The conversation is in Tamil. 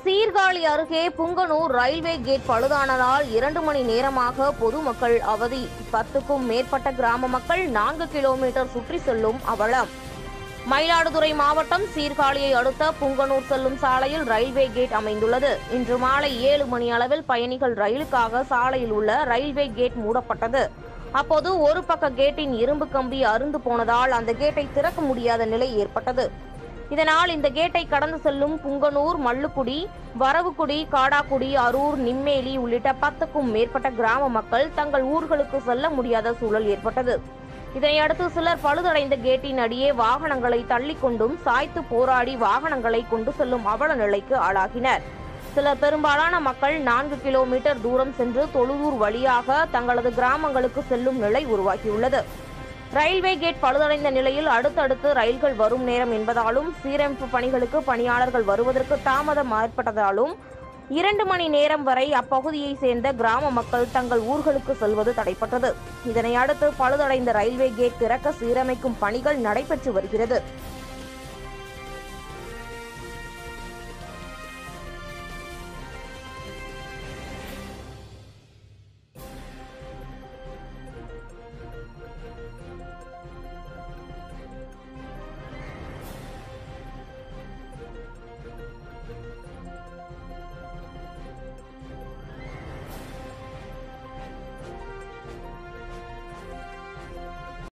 சீர்காழி அருகே புங்கனூர் ரயில்வே கேட் பழுதானதால் இரண்டு மணி நேரமாக பொதுமக்கள் அவதி பத்துக்கும் மேற்பட்ட கிராம மக்கள் நான்கு கிலோமீட்டர் சுற்றி செல்லும் அவலம் மயிலாடுதுறை மாவட்டம் சீர்காழியை அடுத்த புங்கனூர் செல்லும் சாலையில் ரயில்வே கேட் அமைந்துள்ளது இன்று மாலை ஏழு மணி அளவில் பயணிகள் ரயிலுக்காக சாலையில் உள்ள ரயில்வே கேட் மூடப்பட்டது அப்போது ஒரு பக்க கேட்டின் இரும்பு கம்பி அருந்து போனதால் அந்த கேட்டை திறக்க முடியாத நிலை ஏற்பட்டது இதனால் இந்த கேட்டை கடந்து செல்லும் புங்கனூர் மல்லுக்குடி வரவுக்குடி காடாக்குடி அரூர் நிம்மேலி உள்ளிட்ட பத்துக்கும் மேற்பட்ட கிராம மக்கள் தங்கள் ஊர்களுக்கு செல்ல முடியாத சூழல் ஏற்பட்டது இதனையடுத்து சிலர் பழுதடைந்த கேட்டின் அடியே வாகனங்களை தள்ளிக்கொண்டும் சாய்த்து போராடி வாகனங்களை கொண்டு செல்லும் அவல நிலைக்கு ஆளாகினர் சிலர் பெரும்பாலான மக்கள் நான்கு கிலோமீட்டர் தூரம் சென்று தொழுதூர் வழியாக தங்களது கிராமங்களுக்கு செல்லும் நிலை உருவாகியுள்ளது ரயில்வே கேட் பழுதடைந்த நிலையில் அடுத்தடுத்து ரயில்கள் வரும் நேரம் என்பதாலும் சீரமைப்பு பணிகளுக்கு பணியாளர்கள் வருவதற்கு தாமதம் ஏற்பட்டதாலும் இரண்டு மணி நேரம் வரை அப்பகுதியை சேர்ந்த கிராம மக்கள் தங்கள் ஊர்களுக்கு செல்வது தடைப்பட்டது இதனை அடுத்து பழுதடைந்த ரயில்வே கேட் திறக்க சீரமைக்கும் பணிகள் நடைபெற்று வருகிறது